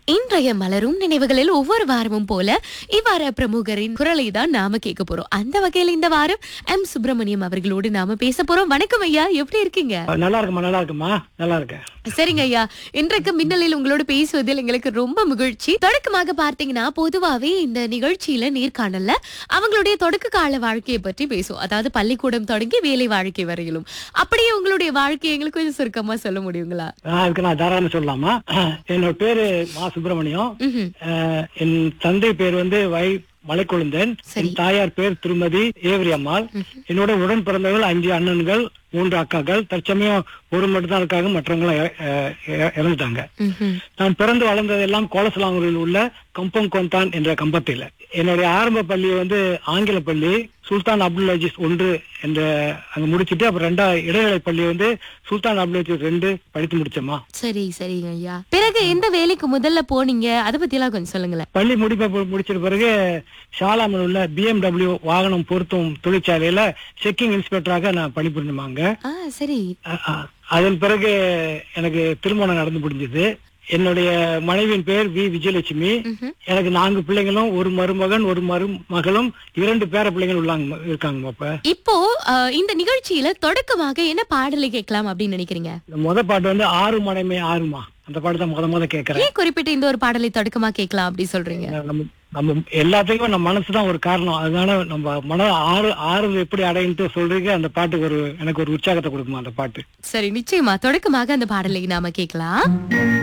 இன்றைய மலரும் நினைவுகளில் ஒவ்வொரு வாரமும் போல இவ்வார பிரமுகரின் குரலை தான் நாம கேட்க போறோம் அந்த வகையில இந்த வாரம் எம் சுப்பிரமணியம் அவர்களோடு நாம பேச போறோம் வணக்கம் ஐயா எப்படி இருக்கீங்க நல்லா இருக்குமா நல்லா இருக்குமா நல்லா இருக்கேன் சரிங்க ஐயா இன்றைக்கு மின்னலில் உங்களோட பேசுவதில் எங்களுக்கு ரொம்ப மகிழ்ச்சி தொடக்கமாக பார்த்தீங்கன்னா பொதுவாவே இந்த நிகழ்ச்சியில நேர்காணல்ல அவங்களுடைய தொடக்க கால வாழ்க்கையை பற்றி பேசுவோம் அதாவது பள்ளிக்கூடம் தொடங்கி வேலை வாழ்க்கை வரையிலும் அப்படியே உங்களுடைய வாழ்க்கையை எங்களுக்கு கொஞ்சம் சுருக்கமா சொல்ல முடியுங்களா ஆஹ் அதுக்கு நான் தாராளமா சொல்லலாமா என்னோட பேரு மா சுப்பிரமணியம் ம்ஹும். ஆஹ் என் தந்தை பேர் வந்து வை மலைக்கொழுந்தன் சரி. என் தாயார் பேர் திருமதி ஏவரி அம்மாள் என்னோட உடன் பிறந்தவர்கள் அஞ்சு அண்ணன்கள் மூன்று அக்காக்கள் தற்சமயம் ஒரு மட்டும் தான் இருக்காங்க மற்றவங்க இறந்துட்டாங்க ம்ஹும். நான் பிறந்து வளர்ந்ததெல்லாம் கோலசலாங்கூரில் உள்ள கம்பங் கொந்தான் என்ற கம்பத்தில் என்னுடைய ஆரம்ப பள்ளி வந்து ஆங்கில பள்ளி சுல்தான் அப்துல் அஜீஸ் ஒன்று என்ற அங்க முடிச்சிட்டு அப்புறம் ரெண்டா இடைநிலை பள்ளி வந்து சுல்தான் அப்துல் அஜீஸ் ரெண்டு படித்து முடிச்சோமா சரி சரிங்க ஐயா பிறகு எந்த வேலைக்கு முதல்ல போனீங்க அத பத்தி எல்லாம் கொஞ்சம் சொல்லுங்களேன் பள்ளி முடிப்பை மு- முடிச்சிட்ட பிறகு ஷாலாமில் உள்ள பிஎம்டபிள்யூ வாகனம் பொருத்தும் தொழிற்சாலையில செக்கிங் இன்ஸ்பெக்டராக நான் பணிபுரிஞ்சுமாங்க ஆ சரி அ- அ- அதன் பிறகு எனக்கு திருமணம் நடந்து முடிஞ்சது என்னுடைய மனைவியின் பேர் வி விஜயலட்சுமி ம்ஹும். எனக்கு நான்கு பிள்ளைங்களும் ஒரு மருமகன் ஒரு மருமகளும் இரண்டு பேர பிள்ளைகள் உள்ளாங்க இருக்காங்க அப்ப இப்போ அஹ், இந்த நிகழ்ச்சியில தொடக்கமாக என்ன பாடலை கேட்கலாம் அப்படின்னு நினைக்கிறீங்க இந்த முத பாட்டு வந்து ஆறு மனைமே ஆறுமா அந்த பாட்டு தான் முத முத கேட்கறேன் ஏன் குறிப்பிட்ட இந்த ஒரு பாடலை தொடக்கமா கேட்கலாம் அப்படி சொல்றீங்க நம்ம நம்ம எல்லாத்துக்கும் நம்ம மனசு தான் ஒரு காரணம் அதனால நம்ம மன ஆறு ஆறு எப்படி அடையிட்டு சொல்றீங்க அந்த பாட்டுக்கு ஒரு எனக்கு ஒரு உற்சாகத்தை கொடுக்குமா அந்த பாட்டு சரி நிச்சயமா தொடக்கமாக அந்த பாடலை நாம கேட்கலாம்